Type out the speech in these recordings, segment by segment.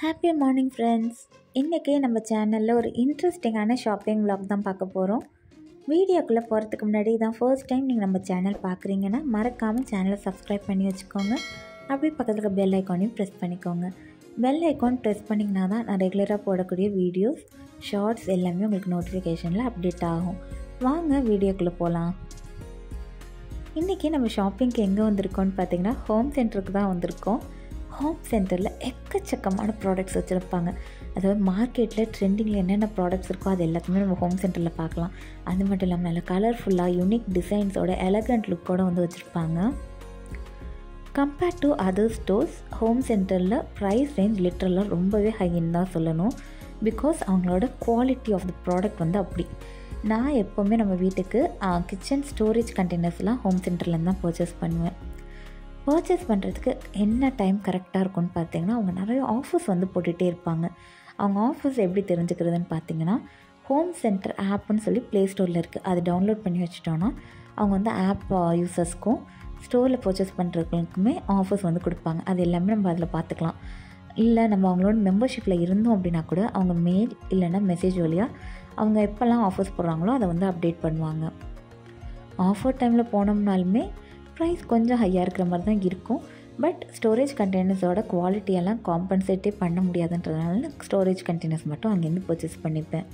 happy morning friends இன்றைக்கி நம்ம சேனலில் ஒரு இன்ட்ரெஸ்டிங்கான ஷாப்பிங் vlog தான் பார்க்க போகிறோம் வீடியோக்குள்ளே போகிறதுக்கு முன்னாடி இதான் ஃபர்ஸ்ட் டைம் நீங்கள் நம்ம சேனல் பார்க்குறீங்கன்னா மறக்காமல் சேனலை சப்ஸ்கிரைப் பண்ணி வச்சுக்கோங்க அப்படியே பக்கத்தில் பெல் ஐக்கானையும் ப்ரெஸ் பண்ணிக்கோங்க பெல் ஐக்கான் ப்ரெஸ் பண்ணிங்கன்னா தான் நான் ரெகுலராக போடக்கூடிய வீடியோஸ் ஷார்ட்ஸ் எல்லாமே உங்களுக்கு நோட்டிஃபிகேஷனில் அப்டேட் ஆகும் வாங்க வீடியோக்குள்ளே போகலாம் இன்றைக்கி நம்ம ஷாப்பிங்க்கு எங்கே வந்திருக்கோம்னு பார்த்தீங்கன்னா ஹோம் சென்டருக்கு தான் வந்திருக்கோம் ஹோம் சென்டரில் எக்கச்சக்கமான ப்ராடக்ட்ஸ் வச்சுருப்பாங்க அதாவது மார்க்கெட்டில் ட்ரெண்டிங்கில் என்னென்ன ப்ராடக்ட்ஸ் இருக்கோ அது எல்லாத்தையுமே நம்ம ஹோம் சென்டரில் பார்க்கலாம் அது மட்டும் இல்லாமல் நல்ல கலர்ஃபுல்லாக யூனிக் டிசைன்ஸோட எலகண்ட் லுக்கோட வந்து வச்சுருப்பாங்க compared to other stores home சென்டரில் ப்ரைஸ் ரேஞ்ச் லிட்டரலாக ரொம்பவே ஹைன்னு தான் சொல்லணும் பிகாஸ் அவங்களோட குவாலிட்டி ஆஃப் த ப்ராடக்ட் வந்து அப்படி நான் எப்போவுமே நம்ம வீட்டுக்கு கிச்சன் ஸ்டோரேஜ் கண்டெய்னர்ஸ்லாம் ஹோம் சென்டர்லேருந்து தான் பர்ச்சேஸ் பண்ணுவேன் பர்ச்சேஸ் பண்ணுறதுக்கு என்ன டைம் கரெக்டாக இருக்கும்னு பார்த்தீங்கன்னா அவங்க நிறைய ஆஃபர்ஸ் வந்து போட்டுகிட்டே இருப்பாங்க அவங்க ஆஃபர்ஸ் எப்படி தெரிஞ்சுக்கிறதுன்னு பார்த்தீங்கன்னா ஹோம் சென்டர் ஆப்னு சொல்லி ப்ளே ஸ்டோரில் இருக்குது அது டவுன்லோட் பண்ணி வச்சுட்டோன்னா அவங்க வந்து ஆப் யூசர்ஸ்க்கும் ஸ்டோரில் பர்ச்சேஸ் பண்ணுறவங்களுக்குமே ஆஃபர்ஸ் வந்து கொடுப்பாங்க அது எல்லாமே நம்ம அதில் பார்த்துக்கலாம் இல்லை நம்ம அவங்களோட மெம்பர்ஷிப்பில் இருந்தோம் அப்படின்னா கூட அவங்க மெயில் இல்லைன்னா மெசேஜ் வழியாக அவங்க எப்போல்லாம் ஆஃபர்ஸ் போடுறாங்களோ அதை வந்து அப்டேட் பண்ணுவாங்க ஆஃபர் டைமில் போனோம்னாலுமே ப்ரைஸ் கொஞ்சம் ஹையாக இருக்கிற மாதிரி தான் இருக்கும் பட் ஸ்டோரேஜ் கண்டெய்னர்ஸோட குவாலிட்டியெல்லாம் காம்பன்சேட்டே பண்ண முடியாதுன்றதுனால ஸ்டோரேஜ் கண்டெய்னர்ஸ் மட்டும் அங்கேருந்து பர்ச்சேஸ் பண்ணிப்பேன்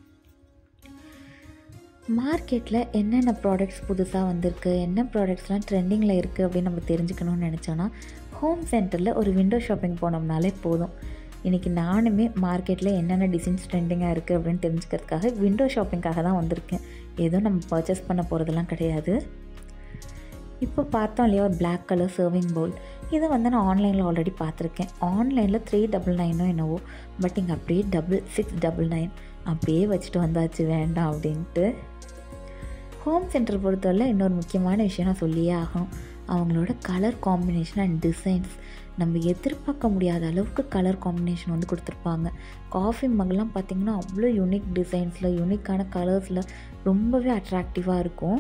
மார்க்கெட்டில் என்னென்ன ப்ராடக்ட்ஸ் புதுசாக வந்திருக்கு என்ன ப்ராடக்ட்ஸ்லாம் ட்ரெண்டிங்கில் இருக்குது அப்படின்னு நம்ம தெரிஞ்சுக்கணும்னு நினச்சோன்னா ஹோம் சென்டரில் ஒரு விண்டோ ஷாப்பிங் போனோம்னாலே போதும் இன்றைக்கி நானுமே மார்க்கெட்டில் என்னென்ன டிசைன்ஸ் ட்ரெண்டிங்காக இருக்குது அப்படின்னு தெரிஞ்சுக்கிறதுக்காக விண்டோ ஷாப்பிங்காக தான் வந்திருக்கேன் எதுவும் நம்ம பர்ச்சேஸ் பண்ண போகிறதெல்லாம் கிடையாது இப்போ பார்த்தோம் இல்லையா ஒரு பிளாக் கலர் சர்விங் பவுல் இதை வந்து நான் ஆன்லைனில் ஆல்ரெடி பார்த்துருக்கேன் ஆன்லைனில் த்ரீ டபுள் நைனோ என்னவோ பட் இங்கே அப்படியே டபுள் சிக்ஸ் டபுள் நைன் அப்படியே வச்சுட்டு வந்தாச்சு வேண்டாம் அப்படின்ட்டு ஹோம் சென்டர் பொறுத்தவரை இன்னொரு முக்கியமான விஷயம் நான் சொல்லியே ஆகணும் அவங்களோட கலர் காம்பினேஷன் அண்ட் டிசைன்ஸ் நம்ம எதிர்பார்க்க முடியாத அளவுக்கு கலர் காம்பினேஷன் வந்து கொடுத்துருப்பாங்க காஃபி மகெல்லாம் பார்த்திங்கன்னா அவ்வளோ யூனிக் டிசைன்ஸில் யூனிக்கான கலர்ஸில் ரொம்பவே அட்ராக்டிவாக இருக்கும்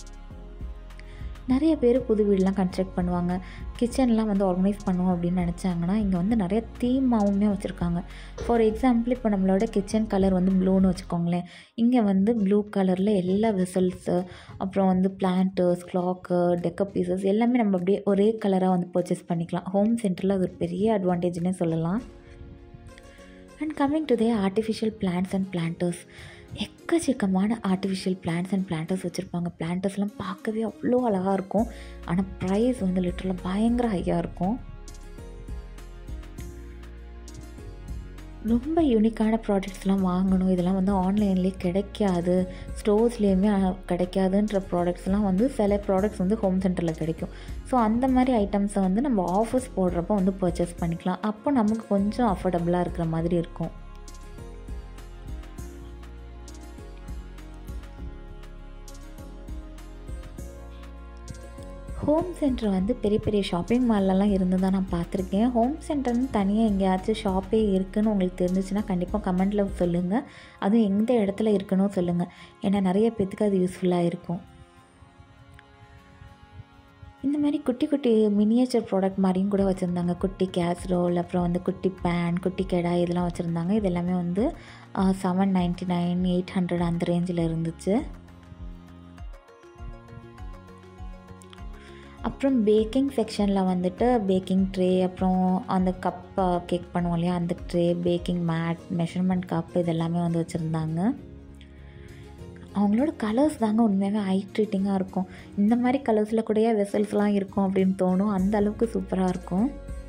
நிறைய பேர் புது வீடெலாம் கன்ஸ்ட்ரக்ட் பண்ணுவாங்க கிச்சன்லாம் வந்து ஆர்கனைஸ் பண்ணுவோம் அப்படின்னு நினச்சாங்கன்னா இங்கே வந்து நிறைய தீமாவுமே வச்சுருக்காங்க ஃபார் எக்ஸாம்பிள் இப்போ நம்மளோட கிச்சன் கலர் வந்து ப்ளூன்னு வச்சுக்கோங்களேன் இங்கே வந்து ப்ளூ கலரில் எல்லா வெசல்ஸு அப்புறம் வந்து பிளான்ட்டர்ஸ் கிளாக்கு டெக்கப் பீசஸ் எல்லாமே நம்ம அப்படியே ஒரே கலராக வந்து பர்ச்சேஸ் பண்ணிக்கலாம் ஹோம் சென்டரில் அது ஒரு பெரிய அட்வான்டேஜ்னே சொல்லலாம் and coming to the artificial plants and planters எக்கச்சக்கமான ஆர்டிஃபிஷியல் பிளான்ட்ஸ் அண்ட் பிளான்ட்டர்ஸ் வச்சுருப்பாங்க பிளான்ட்டர்ஸ்லாம் பார்க்கவே அவ்வளோ அழகாக இருக்கும் ஆனால் ப்ரைஸ் வந்து லிட்டரலாக பயங்கர ஹையாக இருக்கும் ரொம்ப யூனிக்கான ப்ராடக்ட்ஸ்லாம் வாங்கணும் இதெல்லாம் வந்து ஆன்லைன்லேயே கிடைக்காது ஸ்டோர்ஸ்லேயுமே கிடைக்காதுன்ற ப்ராடக்ட்ஸ்லாம் வந்து சில ப்ராடக்ட்ஸ் வந்து ஹோம் சென்டரில் கிடைக்கும் ஸோ அந்த மாதிரி ஐட்டம்ஸை வந்து நம்ம ஆஃபர்ஸ் போடுறப்போ வந்து பர்ச்சேஸ் பண்ணிக்கலாம் அப்போ நமக்கு கொஞ்சம் அஃபோர்டபுளாக இருக்கிற மாதிரி இருக்கும் ஹோம் சென்டர் வந்து பெரிய பெரிய ஷாப்பிங் மால்லலாம் இருந்து தான் நான் பார்த்துருக்கேன் ஹோம் சென்டர்னு தனியாக எங்கேயாச்சும் ஷாப்பே இருக்குதுன்னு உங்களுக்கு தெரிஞ்சிச்சுன்னா கண்டிப்பாக கமெண்ட்டில் சொல்லுங்கள் அதுவும் எந்த இடத்துல இருக்குன்னு சொல்லுங்கள் ஏன்னா நிறைய பேத்துக்கு அது யூஸ்ஃபுல்லாக இருக்கும் இந்த மாதிரி குட்டி குட்டி மினியேச்சர் ப்ராடக்ட் மாதிரியும் கூட வச்சுருந்தாங்க குட்டி கேஸ்ரோல் அப்புறம் வந்து குட்டி பேன் குட்டி கெடா இதெல்லாம் வச்சுருந்தாங்க இது எல்லாமே வந்து seven ninety nine eight hundred அந்த ரேஞ்சில் இருந்துச்சு அப்புறம் பேக்கிங் செக்ஷனில் வந்துட்டு பேக்கிங் ட்ரே அப்புறம் அந்த கப் கேக் பண்ணுவோம் இல்லையா அந்த tray baking mat measurement cup இதெல்லாமே வந்து வச்சுருந்தாங்க அவங்களோட கலர்ஸ் தாங்க உண்மையாகவே ஐ ட்ரீட்டிங்காக இருக்கும் இந்த மாதிரி கலர்ஸில் கூடயே வெசல்ஸ்லாம் இருக்கும் அப்படின்னு தோணும் அந்த அளவுக்கு சூப்பராக இருக்கும்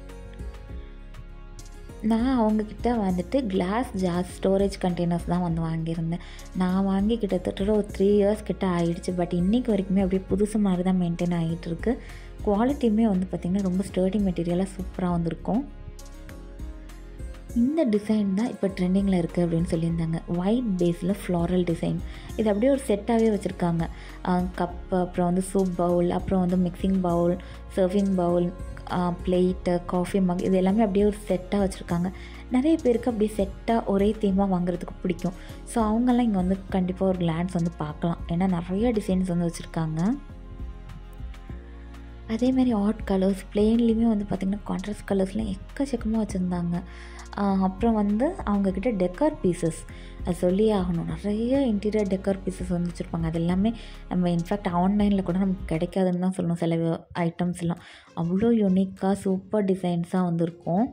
நான் அவங்கக்கிட்ட வந்துட்டு கிளாஸ் ஜாஸ் ஸ்டோரேஜ் கண்டெய்னர்ஸ் தான் வந்து வாங்கியிருந்தேன் நான் வாங்கி கிட்டத்தட்ட ஒரு த்ரீ இயர்ஸ் கிட்ட ஆகிடுச்சு பட் இன்றைக்கி வரைக்குமே அப்படியே புதுசு மாதிரி தான் மெயின்டைன் ஆகிட்டு இருக்கு குவாலிட்டியுமே வந்து பார்த்திங்கன்னா ரொம்ப ஸ்டர்டி மெட்டீரியலாக சூப்பராக வந்திருக்கும் இந்த டிசைன் தான் இப்போ ட்ரெண்டிங்கில் இருக்குது அப்படின்னு சொல்லியிருந்தாங்க ஒயிட் பேஸில் ஃப்ளாரல் டிசைன் இது அப்படியே ஒரு செட்டாகவே வச்சுருக்காங்க கப்பு அப்புறம் வந்து சூப் பவுல் அப்புறம் வந்து mixing bowl serving bowl plate coffee mug இது எல்லாமே அப்படியே ஒரு செட்டாக வச்சுருக்காங்க நிறைய பேருக்கு அப்படியே செட்டாக ஒரே தீமாக வாங்குறதுக்கு பிடிக்கும் ஸோ அவங்கெல்லாம் இங்கே வந்து கண்டிப்பாக ஒரு கிளான்ஸ் வந்து பார்க்கலாம் ஏன்னா நிறைய டிசைன்ஸ் வந்து வச்சுருக்காங்க அதே மாதிரி ஆட் கலர்ஸ் பிளெயின்லேயுமே வந்து பார்த்திங்கன்னா கான்ட்ராஸ்ட் கலர்ஸ்லாம் எக்கச்சக்கமாக வச்சுருந்தாங்க அப்புறம் வந்து அவங்கக்கிட்ட டெக்கர் பீசஸ் அது சொல்லி ஆகணும் நிறைய இன்டீரியர் டெக்கர் பீசஸ் வந்து வச்சுருப்பாங்க அது எல்லாமே நம்ம இன்ஃபேக்ட் ஆன்லைனில் கூட நமக்கு கிடைக்காதுன்னு தான் சொல்லணும் சில ஐட்டம்ஸ்லாம் அவ்வளோ யூனிக்காக சூப்பர் டிசைன்ஸாக வந்துருக்கும்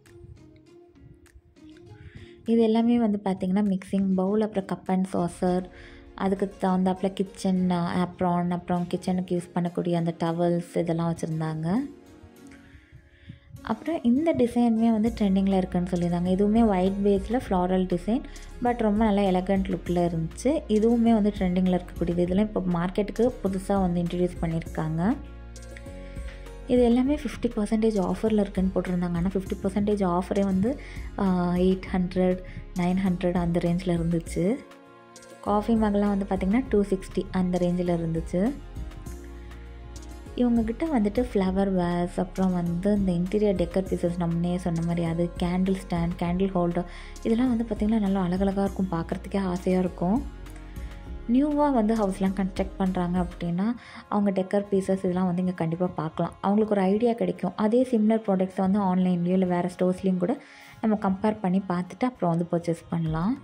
இது எல்லாமே வந்து பார்த்திங்கன்னா மிக்சிங் பவுல் அப்புறம் கப் அண்ட் சாசர் அதுக்கு தகுந்தாப்புல கிச்சன் ஆப்ரான் அப்புறம் கிச்சனுக்கு யூஸ் பண்ணக்கூடிய அந்த டவல்ஸ் இதெல்லாம் வச்சுருந்தாங்க அப்புறம் இந்த டிசைனுமே வந்து ட்ரெண்டிங்கில் இருக்குன்னு சொல்லியிருந்தாங்க இதுவுமே ஒயிட் பேஸில் ஃப்ளாரல் டிசைன் பட் ரொம்ப நல்லா எலகண்ட் லுக்கில் இருந்துச்சு இதுவுமே வந்து ட்ரெண்டிங்கில் இருக்கக்கூடியது இதெல்லாம் இப்போ மார்க்கெட்டுக்கு புதுசாக வந்து இன்ட்ரடியூஸ் பண்ணியிருக்காங்க இது எல்லாமே ஃபிஃப்டி பர்சன்டேஜ் ஆஃபரில் இருக்குன்னு போட்டிருந்தாங்க ஆனால் ஃபிஃப்டி பர்சன்டேஜ் ஆஃபரே வந்து எயிட் ஹண்ட்ரட் நைன் ஹண்ட்ரட் அந்த ரேஞ்சில் இருந்துச்சு காஃபி மகெலாம் வந்து பார்த்திங்கன்னா டூ சிக்ஸ்டி அந்த ரேஞ்சில் இருந்துச்சு இவங்கக்கிட்ட வந்துட்டு ஃப்ளவர் வேஸ் அப்புறம் வந்து இந்த இன்டீரியர் டெக்கர் பீசஸ் நம்மனே சொன்ன மாதிரி அது கேண்டில் ஸ்டாண்ட் கேண்டில் ஹோல்டர் இதெல்லாம் வந்து பார்த்திங்கன்னா நல்லா அழகழகாக இருக்கும் பார்க்குறதுக்கே ஆசையாக இருக்கும் நியூவாக வந்து ஹவுஸ்லாம் கன்ஸ்ட்ரக்ட் பண்ணுறாங்க அப்படின்னா அவங்க டெக்கர் பீசஸ் இதெல்லாம் வந்து இங்கே கண்டிப்பாக பார்க்கலாம் அவங்களுக்கு ஒரு ஐடியா கிடைக்கும் அதே சிம்லர் ப்ராடக்ட்ஸை வந்து ஆன்லைன்லேயோ இல்லை வேறு ஸ்டோர்ஸ்லேயும் கூட நம்ம கம்பேர் பண்ணி பார்த்துட்டு அப்புறம் வந்து பர்ச்சேஸ் பண்ணலாம்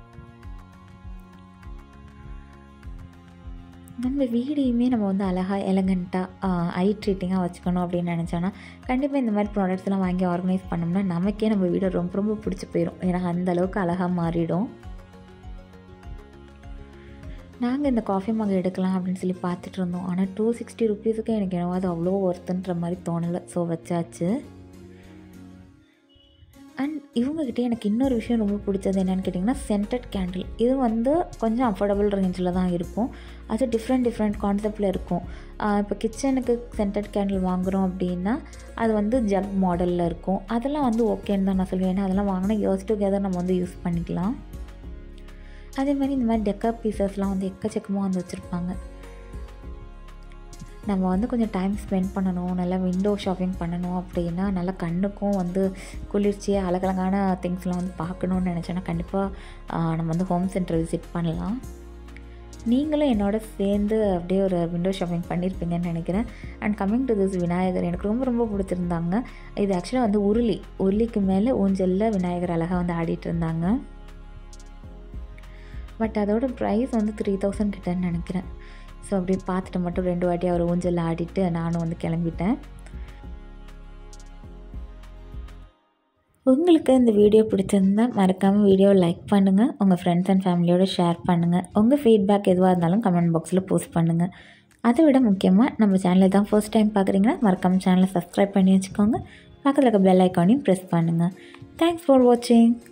நம்ம வீடையுமே நம்ம வந்து அழகாக எலகண்ட்டாக ஐ ட்ரீட்டிங்காக வச்சுக்கணும் அப்படின்னு நினச்சோன்னா கண்டிப்பாக இந்த மாதிரி ப்ராடக்ட்ஸ்லாம் வாங்கி ஆர்கனைஸ் பண்ணோம்னா நமக்கே நம்ம வீடை ரொம்ப ரொம்ப பிடிச்சி போயிடும் ஏன்னா அந்த அளவுக்கு அழகாக மாறிடும் நாங்கள் இந்த காஃபி மக் எடுக்கலாம் அப்படின்னு சொல்லி பார்த்துட்டு இருந்தோம் ஆனால் டூ சிக்ஸ்டி ருபீஸுக்கு எனக்கு என்னவோ அது அவ்வளோ ஒர்த்துன்ற மாதிரி தோணலை ஸோ வச்சாச்சு அண்ட் இவங்ககிட்ட எனக்கு இன்னொரு விஷயம் ரொம்ப பிடிச்சது என்னென்னு கேட்டிங்கன்னா சென்டட் கேண்டில் இது வந்து கொஞ்சம் அஃபோர்டபுள் ரேஞ்சில் தான் இருக்கும் அது டிஃப்ரெண்ட் டிஃப்ரெண்ட் கான்செப்டில் இருக்கும் இப்போ கிச்சனுக்கு சென்டட் கேண்டில் வாங்குகிறோம் அப்படின்னா அது வந்து ஜக் மாடலில் இருக்கும் அதெல்லாம் வந்து ஓகேன்னு தான் நான் சொல்லுவேன் ஏன்னா அதெல்லாம் வாங்கினா இயர்ஸ் டுகெதர் நம்ம வந்து யூஸ் பண்ணிக்கலாம் அதே மாதிரி இந்த மாதிரி டெக்கர் பீசஸ்லாம் வந்து எக்கச்சக்கமாக வந்து வச்சுருப்பாங்க நம்ம வந்து கொஞ்சம் டைம் ஸ்பெண்ட் பண்ணணும் நல்லா விண்டோ ஷாப்பிங் பண்ணணும் அப்படின்னா நல்லா கண்ணுக்கும் வந்து குளிர்ச்சியாக அழகழகான திங்ஸ்லாம் வந்து பார்க்கணுன்னு நினச்சோன்னா கண்டிப்பாக நம்ம வந்து ஹோம் சென்டர் விசிட் பண்ணலாம் நீங்களும் என்னோட சேர்ந்து அப்படியே ஒரு விண்டோ ஷாப்பிங் பண்ணியிருப்பீங்கன்னு நினைக்கிறேன் and coming to this Vinayagar எனக்கு ரொம்ப ரொம்ப பிடிச்சிருந்தாங்க இது ஆக்சுவலாக வந்து உருளி உருளிக்கு மேலே ஊஞ்சலில் விநாயகர் அழகாக வந்து ஆடிட்டு இருந்தாங்க பட் அதோட ப்ரைஸ் வந்து த்ரீ தௌசண்ட் கிட்டன்னு நினைக்கிறேன் ஸோ அப்படி பார்த்துட்டு மட்டும் ரெண்டு வாட்டி அவர் ஊஞ்சல் ஆடிட்டு நானும் வந்து கிளம்பிட்டேன் உங்களுக்கு இந்த வீடியோ பிடிச்சிருந்தா மறக்காமல் வீடியோ லைக் பண்ணுங்கள் உங்கள் ஃப்ரெண்ட்ஸ் அண்ட் ஃபேமிலியோடு ஷேர் பண்ணுங்கள் உங்கள் ஃபீட்பேக் எதுவாக இருந்தாலும் கமெண்ட் பாக்ஸில் போஸ்ட் பண்ணுங்கள் அதை விட முக்கியமாக நம்ம சேனலை தான் ஃபர்ஸ்ட் டைம் பார்க்குறீங்கன்னா மறக்காமல் சேனலை சப்ஸ்கிரைப் பண்ணி வச்சுக்கோங்க பக்கத்தில் இருக்க பெல் ஐக்கானையும் ப்ரெஸ் பண்ணுங்கள் தேங்க்ஸ் ஃபார் வாட்சிங்